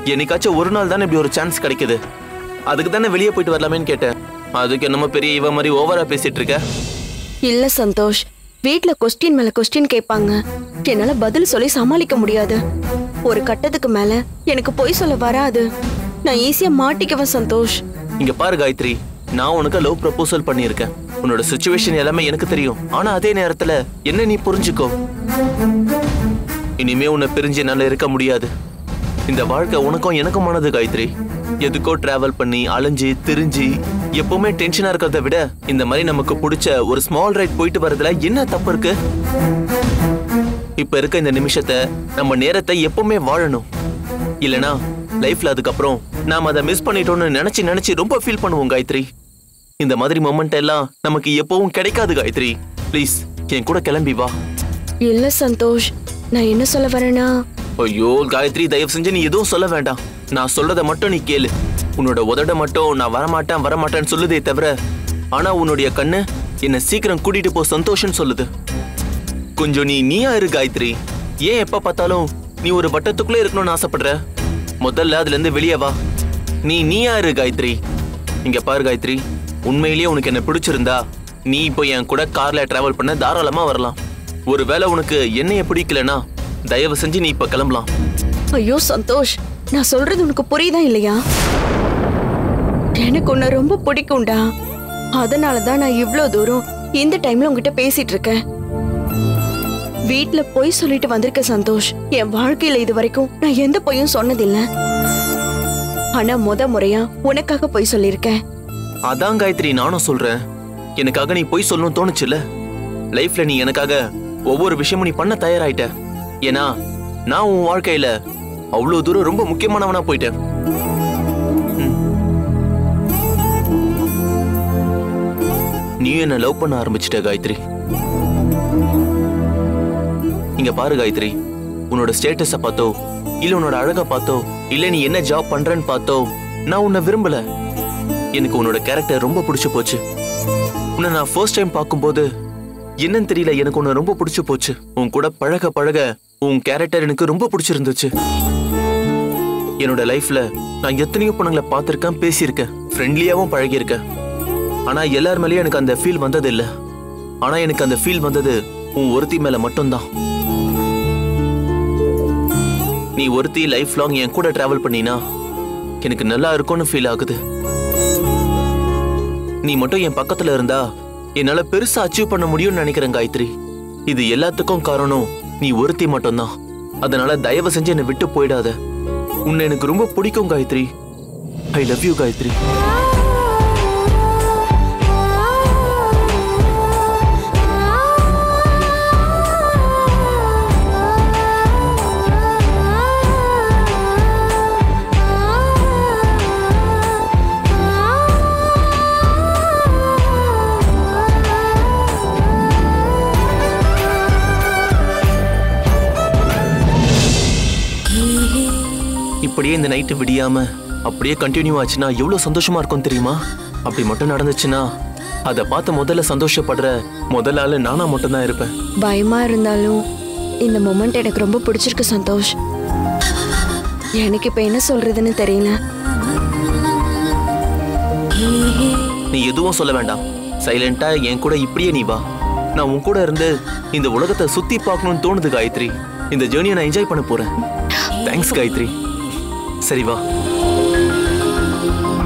என்னைக்காச்சும் ஒரு நாள் தானே இப்படி ஒரு சான்ஸ் கிடைக்குது அதுக்கு தானே வெளியே போயிட்டு வரலாமேன்னு கேட்டேன் அதுக்கு என்னமோ பெரிய இவ மாதிரி ஓவரா பேசிட்டு இருக்க இல்ல சந்தோஷ் வீட்ல கொஸ்டின் மேல கொஸ்டின் கேட்பாங்க என்னால பதில் சொல்லி சமாளிக்க முடியாது ஒரு கட்டத்துக்கு மேல எனக்கு பொய் சொல்ல வராது நான் ஈஸியா மாட்டிக்குவேன் சந்தோஷ் இங்க பாரு காயத்ரி நான் உனக்கு லவ் ப்ரப்போசல் பண்ணியிருக்கேன் உன்னோட சுச்சுவேஷன் எல்லாமே எனக்கு தெரியும் ஆனா அதே நேரத்துல என்ன நீ புரிஞ்சுக்கோ இனிமே உன்னை பிரிஞ்சு என்னால இருக்க முடியாது இந்த வாழ்க்கை உனக்கும் எனக்குமானது காயத்ரி எதுக்கோ டிராவல் பண்ணி அலைஞ்சு திரிஞ்சு எப்பவுமே டென்ஷனா இருக்கிறத விட இந்த மாதிரி நமக்கு பிடிச்ச ஒரு ஸ்மால் ரைட் போயிட்டு வரதுல என்ன தப்பு இருக்கு இப்ப இருக்க இந்த நிமிஷத்தை நம்ம நேரத்தை எப்பவுமே வாழணும் இல்லனா லைஃப்ல அதுக்கப்புறம் நாம அதை மிஸ் பண்ணிட்டோம்னு நினைச்சு நினைச்சு ரொம்ப ஃபீல் பண்ணுவோம் காயத்ரி இந்த மாதிரி மொமெண்ட் எல்லாம் நமக்கு எப்பவும் கிடைக்காது காயத்ரி ப்ளீஸ் என் கூட கிளம்பி வா இல்ல சந்தோஷ் நான் என்ன சொல்ல வரேன்னா ஐயோ காயத்ரி தயவு செஞ்சு நீ எதுவும் சொல்ல வேண்டாம் நான் சொல்றத மட்டும் நீ கேளு உன்னோட உதட மட்டும் நான் வரமாட்டேன் வரமாட்டேன்னு சொல்லுதே தவிர ஆனா உன்னுடைய கண்ணு என்ன சீக்கிரம் கூட்டிட்டு போ சந்தோஷம் சொல்லுது கொஞ்சம் நீ நீயா இரு காயத்ரி ஏன் எப்ப பார்த்தாலும் நீ ஒரு வட்டத்துக்குள்ளே இருக்கணும்னு ஆசைப்படுற முதல்ல அதுல இருந்து வெளியே வா நீ நீயா இரு காயத்ரி இங்க பாரு காயத்ரி உண்மையிலேயே உனக்கு என்ன பிடிச்சிருந்தா நீ இப்போ என் கூட கார்ல டிராவல் பண்ண தாராளமா வரலாம் ஒருவேளை உனக்கு என்னைய பிடிக்கலனா தயவு செஞ்சு நீ இப்ப கிளம்பலாம் ஐயோ சந்தோஷ் நான் சொல்றது உனக்கு புரியுதா இல்லையா எனக்கு உன்னை ரொம்ப பிடிக்கும்டா அதனால தான் நான் இவ்ளோ தூரம் இந்த டைம்ல உங்ககிட்ட பேசிட்டு இருக்கேன் வீட்ல பொய் சொல்லிட்டு வந்திருக்க சந்தோஷ் என் வாழ்க்கையில இது வரைக்கும் நான் எந்த பொய்யும் சொன்னதில்ல ஆனா முத முறையா உனக்காக பொய் சொல்லியிருக்கேன் அதான் காயத்ரி நானும் சொல்றேன் எனக்காக நீ போய் சொல்லணும் தோணுச்சுல்ல லைஃப்ல நீ எனக்காக ஒவ்வொரு விஷயமும் நீ பண்ண தயாராயிட்ட ஏன்னா நான் உன் வாழ்க்கையில அவ்வளவு தூரம் ரொம்ப முக்கியமானவனா போயிட்டேன் ம். நீயும் என்ன லவ் பண்ண ஆரம்பிச்சிட்ட காயத்ரி இங்க பாரு காயத்ரி உன்னோட ஸ்டேட்டஸ பார்த்தோ இல்ல உன்னோட அழகை பார்த்தோ இல்ல நீ என்ன ஜாப் பண்றேன்னு பார்த்தோ நான் உன்னை விரும்பல எனக்கு உன்னோட கேரக்டர் ரொம்ப பிடிச்சு போச்சு உன்னை நான் ஃபர்ஸ்ட் டைம் பார்க்கும்போது என்னன்னு தெரியல எனக்கு உன்னை ரொம்ப பிடிச்சு போச்சு உன் கூட பழக பழக உன் கேரக்டர் எனக்கு ரொம்ப பிடிச்சிருந்துச்சு என்னோட லைஃப்ல நான் எத்தனையோ பொண்ணுங்களை பார்த்திருக்கேன் பேசியிருக்கேன் ஃப்ரெண்ட்லியாவும் பழகியிருக்கேன் ஆனா எல்லார் மேலயும் எனக்கு அந்த ஃபீல் வந்தது இல்ல ஆனா எனக்கு அந்த ஃபீல் வந்தது உன் ஒருத்தி மேல மட்டும்தான் நீ ஒருத்தி லைஃப் லாங் என் கூட டிராவல் பண்ணினா எனக்கு நல்லா இருக்கும்னு ஃபீல் ஆகுது நீ மட்டும் என் பக்கத்துல இருந்தா என்னால பெருசா அச்சீவ் பண்ண முடியும்னு நினைக்கிறேன் காயத்ரி இது எல்லாத்துக்கும் காரணம் நீ ஒருத்தி மட்டும்தான் அதனால தயவு செஞ்சு என்னை விட்டு போயிடாத உன்னை எனக்கு ரொம்ப பிடிக்கும் Gayathri I love you Gayathri இப்படியே இந்த நைட்டு விடியாம அப்படியே கண்டினியூ ஆச்சுன்னா எவ்வளவு சந்தோஷமா இருக்கும் தெரியுமா அப்படி மட்டும் நடந்துச்சுன்னா அதை பார்த்து முதல்ல சந்தோஷப்படுற முதல் ஆளு நானா மட்டும்தான் இருப்பேன் பயமா இருந்தாலும் இந்த மொமெண்ட் எனக்கு ரொம்ப பிடிச்சிருக்கு சந்தோஷ் எனக்கு இப்ப என்ன சொல்றதுன்னு தெரியல நீ எதுவும் சொல்ல வேண்டாம் சைலண்டா என் கூட இப்படியே நீ வா நான் உன் கூட இருந்து இந்த உலகத்தை சுத்தி பார்க்கணும்னு தோணுது காயத்ரி இந்த ஜேர்னியை நான் என்ஜாய் பண்ண போறேன் தேங்க்ஸ் காயத்ரி சரி வா